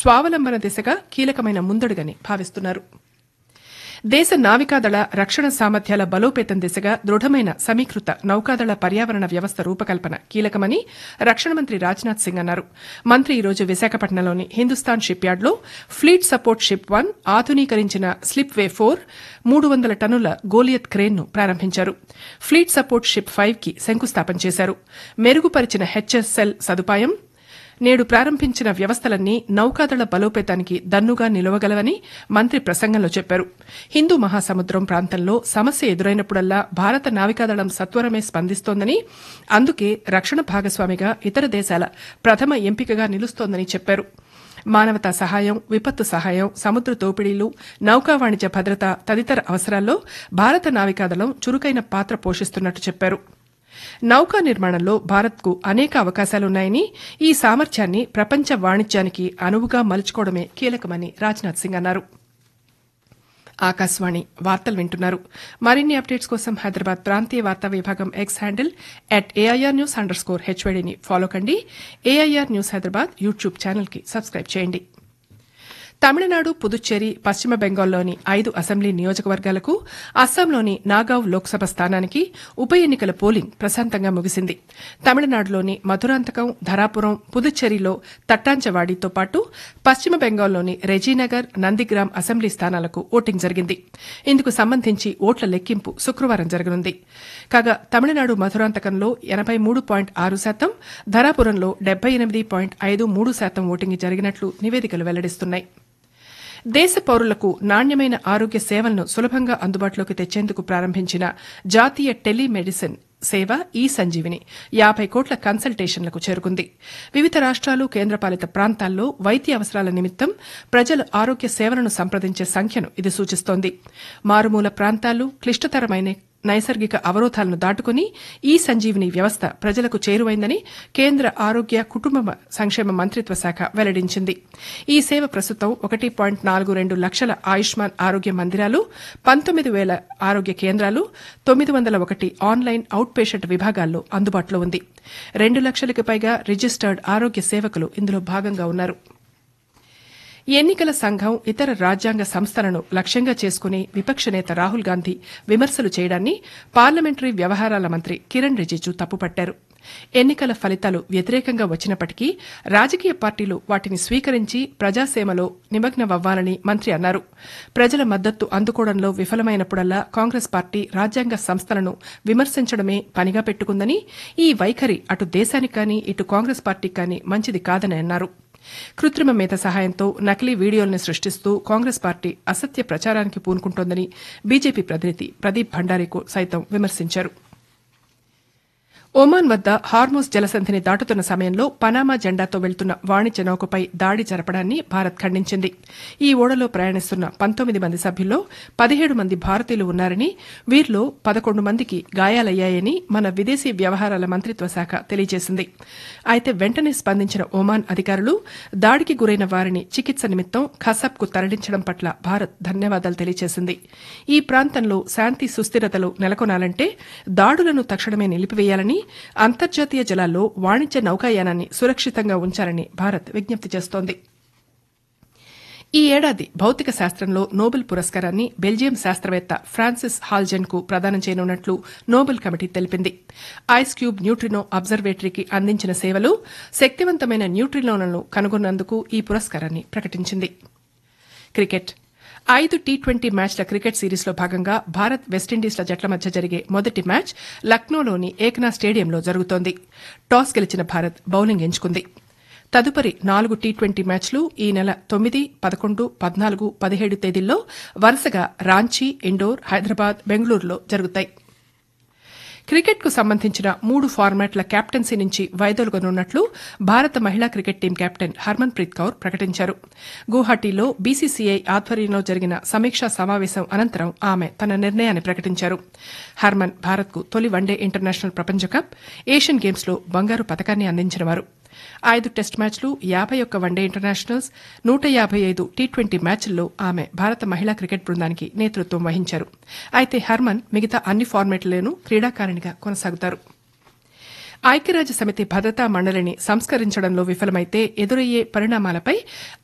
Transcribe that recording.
స్వావలంబన దిశగా కీలకమైన ముందడుగని భావిస్తున్నారు దేశ నావికాదళ రక్షణ సామర్థ్యాల బలోపేతం దిశగా దృఢమైన సమీకృత నౌకాదళ పర్యావరణ వ్యవస్థ రూపకల్పన కీలకమని రక్షణ మంత్రి రాజ్నాథ్ సింగ్ అన్నారు మంత్రి ఈరోజు విశాఖపట్నంలోని హిందుస్థాన్ షిప్ యార్డ్లో ఫ్లీట్ సపోర్ట్ షిప్ వన్ ఆధునీకరించిన స్లిప్ వే ఫోర్ మూడు వందల టన్నుల గోలియత్ క్రేన్ను ప్రారంభించారు ఫ్లీట్ సపోర్ట్ షిప్ ఫైవ్ కి శంకుస్థాపన చేశారు మెరుగుపరిచిన హెచ్ఎస్ఎల్ సదుపాయం నేడు ప్రారంభించిన వ్యవస్థలన్నీ నౌకాదళ బలోపేతానికి దన్నుగా నిలవగలవని మంత్రి ప్రసంగంలో చెప్పారు హిందూ మహాసముద్రం ప్రాంతంలో సమస్య ఎదురైనప్పుడల్లా భారత నావికాదళం సత్వరమే స్పందిస్తోందని అందుకే రక్షణ భాగస్వామిగా ఇతర దేశాల ప్రథమ ఎంపికగా నిలుస్తోందని చెప్పారు మానవతా సహాయం విపత్తు సహాయం సముద్ర దోపిడీలు నౌకా వాణిజ్య భద్రత తదితర అవసరాల్లో భారత నావికాదళం చురుకైన పాత్ర పోషిస్తున్నట్టు చెప్పారు నౌకా నిర్మాణంలో భారత్కు అనేక అవకాశాలున్నాయని ఈ సామర్థ్యాన్ని ప్రపంచ వాణిజ్యానికి అనువుగా మలుచుకోవడమే కీలకమని రాజ్నాథ్ సింగ్ అన్నారు ఆకాశవాణి వార్తలు వింటున్నారు మరిన్ని అప్డేట్స్ కోసం హైదరాబాద్ ప్రాంతీయ వార్తా విభాగం X handle at AIR news underscore హెచ్వైడీని ఫాలో కండి ఏఐఆర్ న్యూస్ హైదరాబాద్ యూట్యూబ్ ఛానల్కి సబ్స్క్రైబ్ చేయండి తమిళనాడు పుదుచ్చేరి పశ్చిమ బెంగాల్లోని ఐదు అసెంబ్లీ నియోజకవర్గాలకు అస్సాంలోని నాగావ్ లోక్సభ స్థానానికి ఉప ఎన్నికల పోలింగ్ ప్రశాంతంగా ముగిసింది తమిళనాడులోని మధురాంతకం ధరాపురం పుదుచ్చేరిలో తట్టాంచవాడితో పాటు పశ్చిమ బెంగాల్లోని రెజీనగర్ నందిగ్రామ్ అసెంబ్లీ స్థానాలకు ఓటింగ్ జరిగింది ఇందుకు సంబంధించి ఓట్ల లెక్కింపు శుక్రవారం జరగనుంది కాగా తమిళనాడు మధురాంతకంలో ఎనబై మూడు పాయింట్ ఆరు శాతం ధరాపురంలో డెబ్బై ఎనిమిది పాయింట్ ఐదు మూడు శాతం ఓటింగ్ జరిగినట్లు నివేదికలు వెల్లడిస్తున్నాయి దేశ పౌరులకు నాణ్యమైన ఆరోగ్య సేవలను సులభంగా అందుబాటులోకి తెచ్చేందుకు ప్రారంభించిన జాతీయ టెలిమెడిసిన్ సేవ ఈ సంజీవిని యాభై కోట్ల కన్సల్టేషన్లకు చేరుకుంది వివిధ రాష్ట్రాలు కేంద్రపాలిత ప్రాంతాల్లో వైద్య అవసరాల నిమిత్తం ప్రజలు ఆరోగ్య సేవలను సంప్రదించే సంఖ్యను ఇది సూచిస్తోంది మారుమూల ప్రాంతాలు క్లిష్టతరమైన నైసర్గిక అవరోధాలను దాటుకుని ఈ సంజీవిని వ్యవస్థ ప్రజలకు చేరువైందని కేంద్ర ఆరోగ్య కుటుంబ సంక్షేమ మంత్రిత్వ శాఖ వెల్లడించింది ఈ సేవ ప్రస్తుతం ఒకటి పాయింట్ నాలుగు రెండు లక్షల ఆయుష్మాన్ ఆరోగ్య మందిరాలు పంతొమ్మిది వేల ఆరోగ్య కేంద్రాలు తొమ్మిది వందల ఒకటి ఆన్లైన్ అవుట్ పేషెంట్ విభాగాల్లో అందుబాటులో ఉంది రెండు లక్షలకు పైగా రిజిస్టర్డ్ ఆరోగ్య సేవకులు ఇందులో భాగంగా ఉన్నారు ఎన్నికల సంఘం ఇతర రాజ్యాంగ సంస్థలను లక్ష్యంగా చేసుకుని విపక్ష నేత రాహుల్ గాంధీ విమర్శలు చేయడాన్ని పార్లమెంటరీ వ్యవహారాల మంత్రి కిరణ్ రిజిజు తప్పుపట్టారు ఎన్నికల ఫలితాలు వ్యతిరేకంగా వచ్చినప్పటికీ రాజకీయ పార్టీలు వాటిని స్వీకరించి ప్రజాసేమలో నిమగ్నమవ్వాలని మంత్రి అన్నారు ప్రజల మద్దతు అందుకోవడంలో విఫలమైనప్పుడల్లా కాంగ్రెస్ పార్టీ రాజ్యాంగ సంస్థలను విమర్శించడమే పనిగా పెట్టుకుందని ఈ వైఖరి అటు దేశానికి కానీ ఇటు కాంగ్రెస్ పార్టీకి కానీ మంచిది కాదని అన్నారు కృత్రిమ మేత సహాయంతో నకిలీ వీడియోల్ని సృష్టిస్తూ కాంగ్రెస్ పార్టీ అసత్య ప్రచారానికి పూనుకుంటోందని బీజేపీ ప్రతినిధి ప్రదీప్ భండారీ సైతం విమర్శించారు ఒమాన్ వద్ద హార్మోస్ జలసంధిని దాటుతున్న సమయంలో పనామా జెండాతో వెళ్తున్న వాణిజ్య నౌకపై దాడి జరపడాన్ని భారత్ ఖండించింది ఈ ఓడలో ప్రయాణిస్తున్న పంతొమ్మిది మంది సభ్యుల్లో పదిహేడు మంది భారతీయులు ఉన్నారని వీరిలో పదకొండు మందికి గాయాలయ్యాయని మన విదేశీ వ్యవహారాల మంత్రిత్వ శాఖ తెలియజేసింది అయితే వెంటనే స్పందించిన ఒమాన్ అధికారులు దాడికి గురైన వారిని చికిత్స నిమిత్తం ఖసబ్కు తరలించడం పట్ల భారత్ ధన్యవాదాలు తెలియజేసింది ఈ ప్రాంతంలో శాంతి సుస్థిరతలు నెలకొనాలంటే దాడులను తక్షణమే నిలిపివేయాలని అంతర్జాతీయ జలాల్లో వాణిజ్య నౌకాయానాన్ని సురక్షితంగా ఉంచాలని భారత్ విజ్ఞప్తి చేస్తోంది ఈ ఏడాది భౌతిక శాస్త్రంలో నోబెల్ పురస్కారాన్ని బెల్జియం శాస్త్రవేత్త ఫ్రాన్సిస్ హాల్జెన్ కు ప్రదానం చేయనున్నట్లు నోబెల్ కమిటీ తెలిపింది ఐస్ క్యూబ్ న్యూట్రినో అబ్జర్వేటరీకి అందించిన సేవలు శక్తివంతమైన న్యూట్రినోలను కనుగొన్నందుకు ఈ పురస్కారాన్ని ప్రకటించింది క్రికెట్ ఐదు టీ ట్వంటీ మ్యాచ్ల క్రికెట్ సిరీస్లో భాగంగా భారత్ వెస్టిండీస్ల జట్ల మధ్య జరిగే మొదటి మ్యాచ్ లక్నోలోని ఏక్నా స్టేడియంలో జరుగుతోంది టాస్ గెలిచిన భారత్ బౌలింగ్ ఎంచుకుంది తదుపరి నాలుగు టీ ట్వంటీ మ్యాచ్లు ఈ నెల తొమ్మిది పదకొండు పద్నాలుగు పదిహేడు తేదీల్లో వరుసగా రాంచీ ఇండోర్ హైదరాబాద్ బెంగళూరులో జరుగుతాయి క్రికెట్కు సంబంధించిన మూడు ఫార్మాట్ల కెప్టెన్సీ నుంచి వైదొలగనున్నట్లు భారత మహిళా cricket team captain Harmanpreet Kaur ప్రకటించారు గువాహటీలో బీసీసీఐ ఆధ్వర్యంలో జరిగిన సమీక్షా సమావేశం అనంతరం ఆమె తన నిర్ణయాన్ని ప్రకటించారు హర్మన్ భారత్కు తొలి వన్డే ఇంటర్నేషనల్ ప్రపంచ కప్ ఏషియన్ గేమ్స్లో బంగారు పథకాన్ని అందించినవారు ఐదు టెస్ట్ మ్యాచ్లు యాబై ఒక్క వన్డే ఇంటర్నేషనల్స్ నూట యాబై ఐదు టీ ట్వంటీ మ్యాచ్ల్లో ఆమె భారత మహిళా క్రికెట్ బృందానికి నేతృత్వం వహించారు అయితే హర్మన్ మిగతా అన్ని ఫార్మాట్లలోనూ క్రీడాకారిణిగా కొనసాగుతారు ఐక్యరాజ్య సమితి భద్రతా మండలిని సంస్కరించడంలో విఫలమైతే ఎదురయ్యే పరిణామాలపై